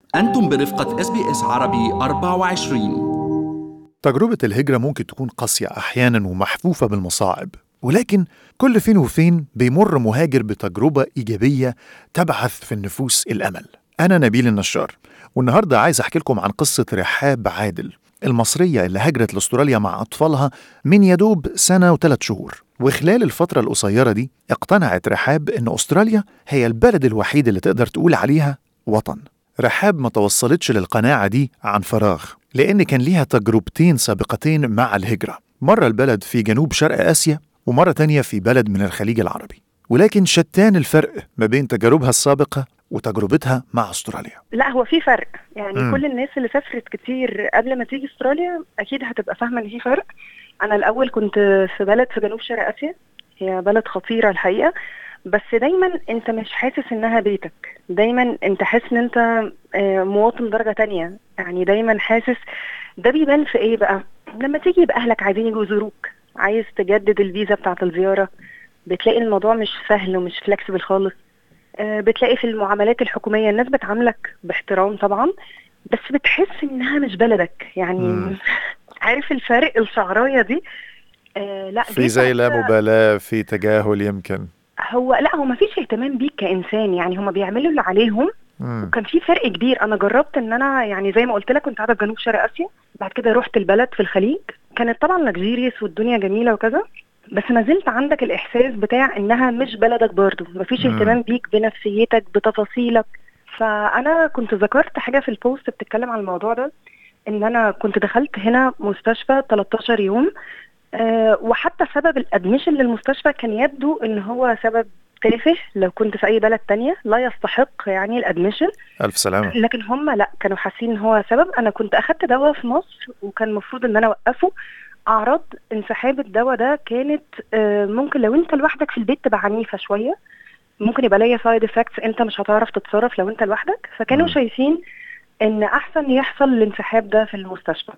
أنتم برفقة اس بي اس عربي 24 تجربة الهجرة ممكن تكون قاسية أحيانا ومحفوفة بالمصاعب ولكن كل فين وفين بيمر مهاجر بتجربة إيجابية تبعث في النفوس الأمل أنا نبيل النشار والنهاردة عايز أحكي لكم عن قصة رحاب عادل المصرية اللي هاجرت لاستراليا مع أطفالها من يدوب سنة وثلاث شهور وخلال الفترة القصيرة دي اقتنعت رحاب إن أستراليا هي البلد الوحيد اللي تقدر تقول عليها وطن رحاب ما توصلتش للقناعة دي عن فراغ لأن كان ليها تجربتين سابقتين مع الهجرة مرة البلد في جنوب شرق آسيا ومرة تانية في بلد من الخليج العربي ولكن شتان الفرق ما بين تجاربها السابقة وتجربتها مع استراليا لا هو في فرق يعني مم. م. كل الناس اللي سافرت كتير قبل ما تيجي استراليا اكيد هتبقى فاهمه ان في فرق انا الاول كنت في بلد في جنوب شرق اسيا هي بلد خطيره الحقيقه بس دايما انت مش حاسس انها بيتك دايما انت حاسس ان انت آه، مواطن درجه تانية يعني دايما حاسس ده بيبان في ايه بقى لما تيجي يبقى اهلك عايزين يجوا يزوروك عايز تجدد الفيزا بتاعه الزياره بتلاقي الموضوع مش سهل ومش فلكسبل خالص آه، بتلاقي في المعاملات الحكومية الناس بتعاملك باحترام طبعا بس بتحس انها مش بلدك يعني مم. عارف الفرق الشعراية دي آه لا في دي زي لا بتاعت- مبالاة في تجاهل يمكن هو لا هو ما فيش اهتمام بيك كإنسان يعني هم بيعملوا اللي عليهم مم. وكان في فرق كبير انا جربت ان انا يعني زي ما قلت لك كنت قاعده في جنوب شرق اسيا بعد كده رحت البلد في الخليج كانت طبعا لكجيريس والدنيا جميله وكذا بس ما زلت عندك الاحساس بتاع انها مش بلدك برضو مفيش مم. اهتمام بيك بنفسيتك بتفاصيلك فانا كنت ذكرت حاجه في البوست بتتكلم عن الموضوع ده ان انا كنت دخلت هنا مستشفى 13 يوم أه وحتى سبب الادميشن للمستشفى كان يبدو ان هو سبب تافه لو كنت في اي بلد تانية لا يستحق يعني الادميشن ألف سلامة لكن هم لا كانوا حاسين ان هو سبب انا كنت اخدت دواء في مصر وكان المفروض ان انا اوقفه اعراض انسحاب الدواء ده كانت آه، ممكن لو انت لوحدك في البيت تبقى عنيفه شويه ممكن يبقى ليا سايد افكتس انت مش هتعرف تتصرف لو انت لوحدك فكانوا مم. شايفين ان احسن يحصل الانسحاب ده في المستشفى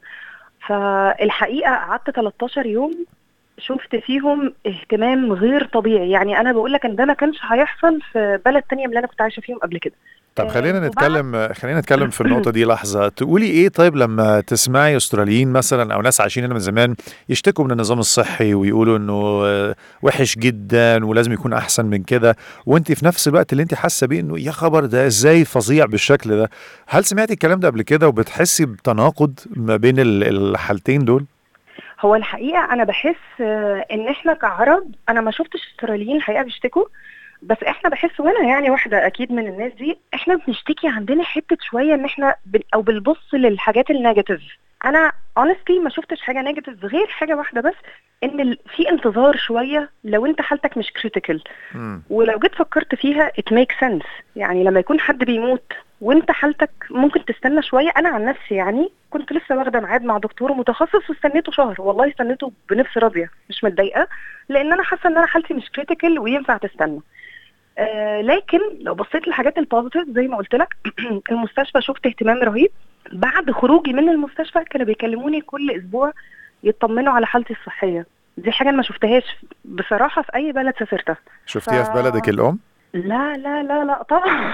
فالحقيقه قعدت 13 يوم شفت فيهم اهتمام غير طبيعي يعني انا بقول لك ان ده ما كانش هيحصل في بلد تانية من اللي انا كنت عايشه فيهم قبل كده طب آه، خلينا وبعد- نتكلم خلينا نتكلم في النقطة دي لحظة تقولي ايه طيب لما تسمعي استراليين مثلا او ناس عايشين هنا من زمان يشتكوا من النظام الصحي ويقولوا انه آه، وحش جدا ولازم يكون احسن من كده وانت في نفس الوقت اللي انت حاسة بيه انه يا خبر ده ازاي فظيع بالشكل ده هل سمعتي الكلام ده قبل كده وبتحسي بتناقض ما بين ال- الحالتين دول؟ هو الحقيقه انا بحس آه، ان احنا كعرب انا ما شفتش استراليين الحقيقه بيشتكوا بس احنا بحس وانا يعني واحده اكيد من الناس دي احنا بنشتكي عندنا حته شويه ان احنا بن او بنبص للحاجات النيجاتيف انا honestly ما شفتش حاجه نيجاتيف غير حاجه واحده بس ان ال- في انتظار شويه لو انت حالتك مش كريتيكال مم. ولو جيت فكرت فيها it makes sense يعني لما يكون حد بيموت وانت حالتك ممكن تستنى شويه انا عن نفسي يعني كنت لسه واخده ميعاد مع دكتور متخصص واستنيته شهر والله استنيته بنفس راضيه مش متضايقه لان انا حاسه ان انا حالتي مش كريتيكال وينفع تستنى آه لكن لو بصيت للحاجات البوزيتيف زي ما قلت لك المستشفى شفت اهتمام رهيب بعد خروجي من المستشفى كانوا بيكلموني كل اسبوع يطمنوا على حالتي الصحيه دي حاجه انا ما شفتهاش بصراحه في اي بلد سافرتها شفتيها في ف- بلدك الام؟ لا لا لا لا طبعا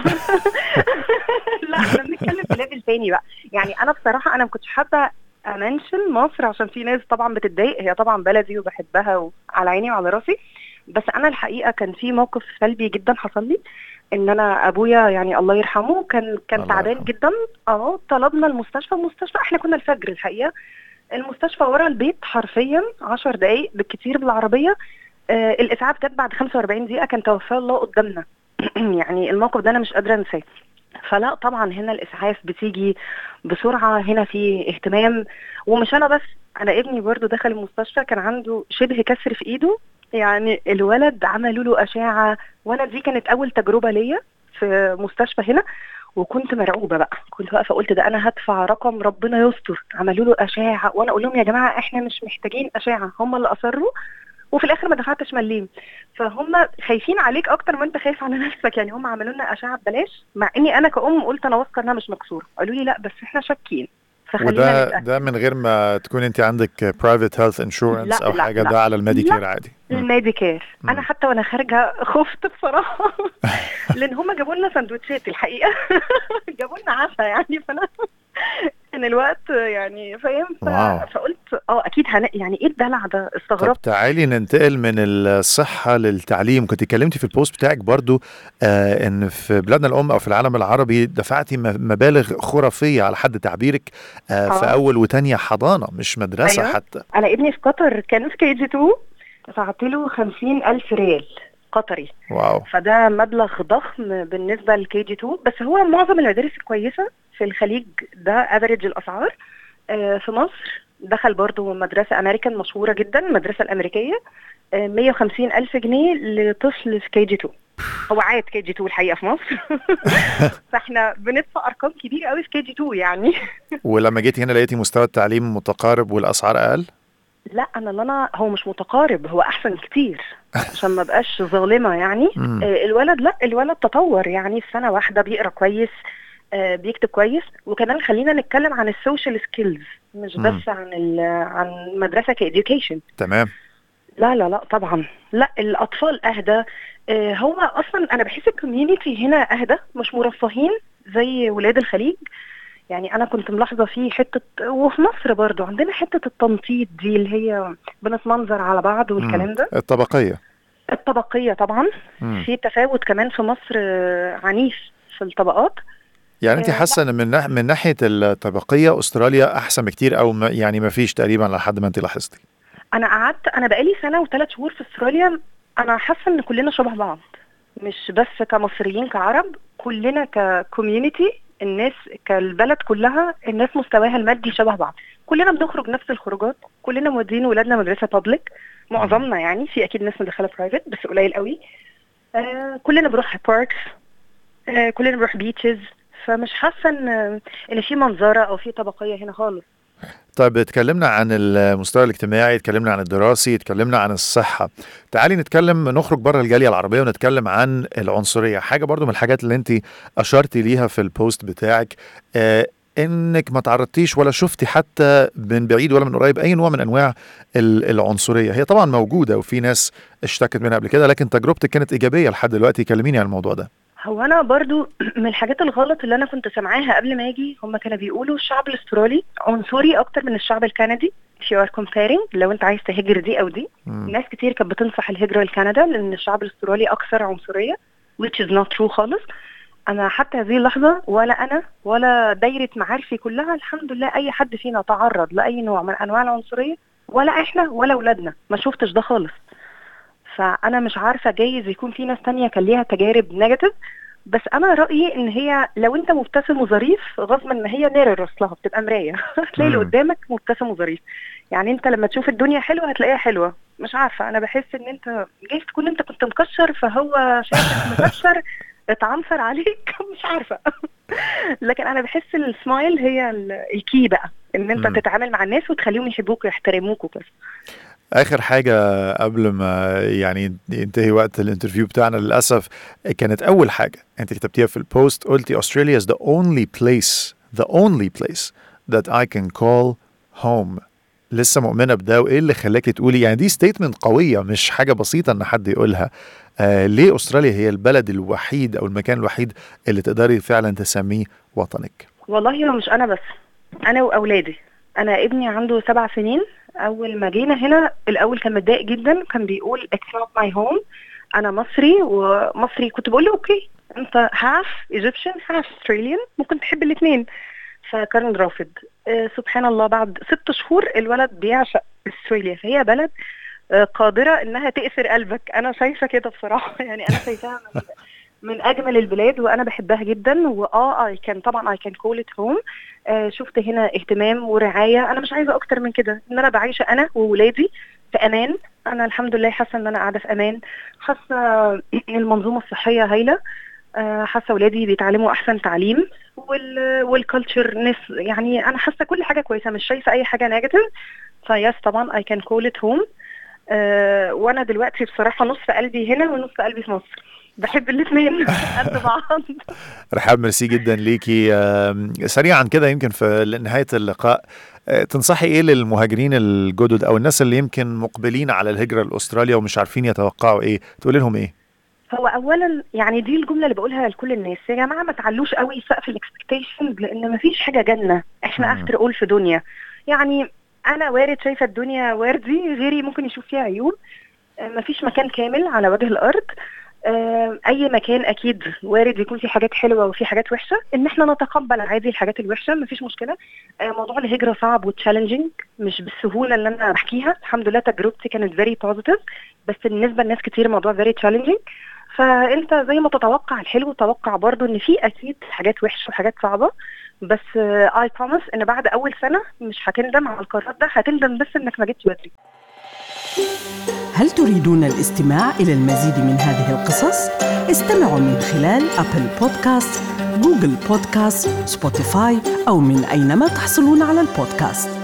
لا احنا بنتكلم في ليفل تاني بقى يعني انا بصراحه انا ما كنتش حابه امنشن مصر عشان في ناس طبعا بتتضايق هي طبعا بلدي وبحبها وعلى عيني وعلى راسي بس انا الحقيقه كان في موقف سلبي جدا حصل لي ان انا ابويا يعني الله يرحمه كان كان الله تعبان يرحمه. جدا اه طلبنا المستشفى المستشفى احنا كنا الفجر الحقيقه المستشفى ورا البيت حرفيا 10 دقايق بالكتير بالعربيه آه الاسعاف جت بعد 45 دقيقه كان توفاه الله قدامنا يعني الموقف ده انا مش قادره انساه فلا طبعا هنا الاسعاف بتيجي بسرعه هنا في اهتمام ومش انا بس انا ابني برضو دخل المستشفى كان عنده شبه كسر في ايده يعني الولد عملوا له اشعه وانا دي كانت اول تجربه ليا في مستشفى هنا وكنت مرعوبه بقى كنت واقفه قلت ده انا هدفع رقم ربنا يستر عملوا له اشعه وانا اقول لهم يا جماعه احنا مش محتاجين اشعه هم اللي اصروا وفي الاخر ما دفعتش مليم فهم خايفين عليك اكتر ما انت خايف على نفسك يعني هم عملوا لنا اشعه ببلاش مع اني انا كأم قلت انا واثقه انها مش مكسوره قالوا لي لا بس احنا شاكين فخلينا وده نتأكد. ده من غير ما تكون انت عندك برايفت هيلث انشورنس لا، او لا، حاجه لا. ده على الميديكير لا. عادي مم. الميديكير مم. انا حتى وانا خارجه خفت بصراحه لان هم جابوا لنا سندوتشات الحقيقه جابوا لنا عشاء يعني فانا كان الوقت يعني فاهم ف... واو. فقلت اه اكيد هن... يعني ايه الدلع ده طب استغربت تعالي ننتقل من الصحة للتعليم كنت اتكلمتي في البوست بتاعك برضو آه ان في بلادنا الأم أو في العالم العربي دفعتي م- مبالغ خرافية على حد تعبيرك آه في آه. أول وتانية حضانة مش مدرسة أيوة. حتى انا ابني في قطر كان في كي جي 2 دفعت له 50 الف ريال قطري واو فده مبلغ ضخم بالنسبه للكي جي 2 بس هو معظم المدارس الكويسه في الخليج ده افريج الاسعار آه، في مصر دخل برضو مدرسه امريكان مشهوره جدا المدرسه الامريكيه آه، 150 الف جنيه لطفل في كي جي 2 هو عاد كي جي 2 الحقيقه في مصر فاحنا بندفع ارقام كبيره قوي في كي جي 2 يعني ولما جيتي هنا لقيتي مستوى التعليم متقارب والأسعار أقل لا انا اللي انا هو مش متقارب هو احسن كتير عشان ما بقاش ظالمه يعني مم. آه الولد لا الولد تطور يعني في سنه واحده بيقرا كويس آه بيكتب كويس وكمان خلينا نتكلم عن السوشيال سكيلز مش مم. بس عن ال- عن مدرسه كإديوكيشن تمام لا لا لا طبعا لا الاطفال اهدى آه هو اصلا انا بحس الكوميونتي هنا اهدى مش مرفهين زي ولاد الخليج يعني انا كنت ملاحظه في حته وفي مصر برضو عندنا حته التنطيط دي اللي هي بنتمنظر على بعض والكلام ده الطبقية الطبقيه طبعا مم. في تفاوت كمان في مصر آه، عنيف في الطبقات يعني انت آه، حاسه ان من ناح- من ناحيه الطبقيه استراليا احسن بكتير او ما يعني ما فيش تقريبا لحد ما انت لاحظتي انا قعدت انا بقالي سنه وثلاث شهور في استراليا انا حاسه ان كلنا شبه بعض مش بس كمصريين كعرب كلنا ككوميونتي الناس كالبلد كلها الناس مستواها المادي شبه بعض كلنا بنخرج نفس الخروجات كلنا مودين ولادنا مدرسه بابليك معظمنا يعني في اكيد ناس مدخله برايفت بس قليل قوي آه كلنا بنروح باركس آه كلنا بنروح بيتشز فمش حاسه ان ان في منظره او في طبقيه هنا خالص طيب اتكلمنا عن المستوى الاجتماعي اتكلمنا عن الدراسي اتكلمنا عن الصحة تعالي نتكلم نخرج بره الجالية العربية ونتكلم عن العنصرية حاجة برضو من الحاجات اللي انت أشرتي ليها في البوست بتاعك اه انك ما تعرضتيش ولا شفتي حتى من بعيد ولا من قريب اي نوع من انواع ال- العنصريه هي طبعا موجوده وفي ناس اشتكت منها قبل كده لكن تجربتك كانت ايجابيه لحد دلوقتي كلميني عن الموضوع ده هو انا برضو من الحاجات الغلط اللي انا كنت سامعاها قبل ما اجي هم كانوا بيقولوا الشعب الاسترالي عنصري اكتر من الشعب الكندي if you are comparing لو انت عايز تهاجر دي او دي مم. ناس كتير كانت بتنصح الهجرة لكندا لان الشعب الاسترالي اكثر عنصرية which is not true خالص انا حتى هذه اللحظة ولا انا ولا دايرة معارفي كلها الحمد لله اي حد فينا تعرض لاي نوع من انواع العنصرية ولا احنا ولا اولادنا ما شفتش ده خالص فانا مش عارفة جايز يكون في ناس تانية كان ليها تجارب نيجاتيف بس انا رايي ان هي لو انت مبتسم وظريف غصبا ما هي نير لها بتبقى مرايه هتلاقي اللي مم. قدامك مبتسم وظريف يعني انت لما تشوف الدنيا حلوه هتلاقيها حلوه مش عارفه انا بحس ان انت جايز تكون انت كنت مكشر فهو شايفك مكشر اتعنصر عليك مش عارفه لكن انا بحس السمايل هي ال- الكي بقى ان انت مم. تتعامل مع الناس وتخليهم يحبوك ويحترموك وكده اخر حاجه قبل ما يعني ينتهي وقت الانترفيو بتاعنا للاسف كانت اول حاجه انت كتبتيها في البوست قلتي Australia is the only place the only place that I can call home لسه مؤمنه بده وايه اللي خلاكي تقولي يعني دي ستيتمنت قويه مش حاجه بسيطه ان حد يقولها آه ليه استراليا هي البلد الوحيد او المكان الوحيد اللي تقدري فعلا تسميه وطنك والله هو مش انا بس انا واولادي انا ابني عنده سبع سنين اول ما جينا هنا الاول كان متضايق جدا كان بيقول it's not my home انا مصري ومصري كنت بقول له اوكي انت half Egyptian half Australian ممكن تحب الاثنين فكان رافض آه سبحان الله بعد ست شهور الولد بيعشق استراليا فهي بلد آه قادرة انها تأثر قلبك انا شايفة كده بصراحة يعني انا شايفاها من, من اجمل البلاد وانا بحبها جدا واه اي كان طبعا اي كان كول ات هوم شفت هنا اهتمام ورعايه انا مش عايزه اكتر من كده ان انا بعيشه انا وولادي في امان انا الحمد لله حاسه ان انا قاعده في امان حاسه المنظومه الصحيه هايله آه، حاسه ولادي بيتعلموا احسن تعليم وال والكالتشر ناس يعني انا حاسه كل حاجه كويسه مش شايفه اي حاجه نيجاتيف فيس طبعا اي كان كول ات هوم وانا دلوقتي بصراحه نصف قلبي هنا ونصف قلبي في مصر بحب الاثنين قد بعض رحاب ميرسي جدا ليكي آم، سريعا كده يمكن في نهايه اللقاء آه، تنصحي ايه للمهاجرين الجدد او الناس اللي يمكن مقبلين على الهجره لاستراليا ومش عارفين يتوقعوا ايه تقولي لهم ايه هو اولا يعني دي الجمله اللي بقولها لكل الناس يا جماعه ما تعلوش قوي سقف الاكسبكتيشنز لان ما فيش حاجه جنه احنا مم. افتر اول في دنيا يعني انا وارد شايفه الدنيا وردي غيري ممكن يشوف فيها عيوب ما فيش مكان كامل على وجه الارض آه، اي مكان اكيد وارد يكون في حاجات حلوه وفي حاجات وحشه ان احنا نتقبل عادي الحاجات الوحشه ما فيش مشكله آه، موضوع الهجره صعب وتشالنجينج مش بالسهوله اللي انا بحكيها الحمد لله تجربتي كانت فيري بوزيتيف بس بالنسبه لناس كتير الموضوع فيري تشالنجينج فانت زي ما تتوقع الحلو توقع برضو ان في اكيد حاجات وحشه وحاجات صعبه بس اي بروميس ان بعد اول سنه مش هتندم على القرار ده هتندم بس انك ما جيتش بدري هل تريدون الاستماع إلى المزيد من هذه القصص؟ استمعوا من خلال أبل بودكاست، جوجل بودكاست، سبوتيفاي أو من أينما تحصلون على البودكاست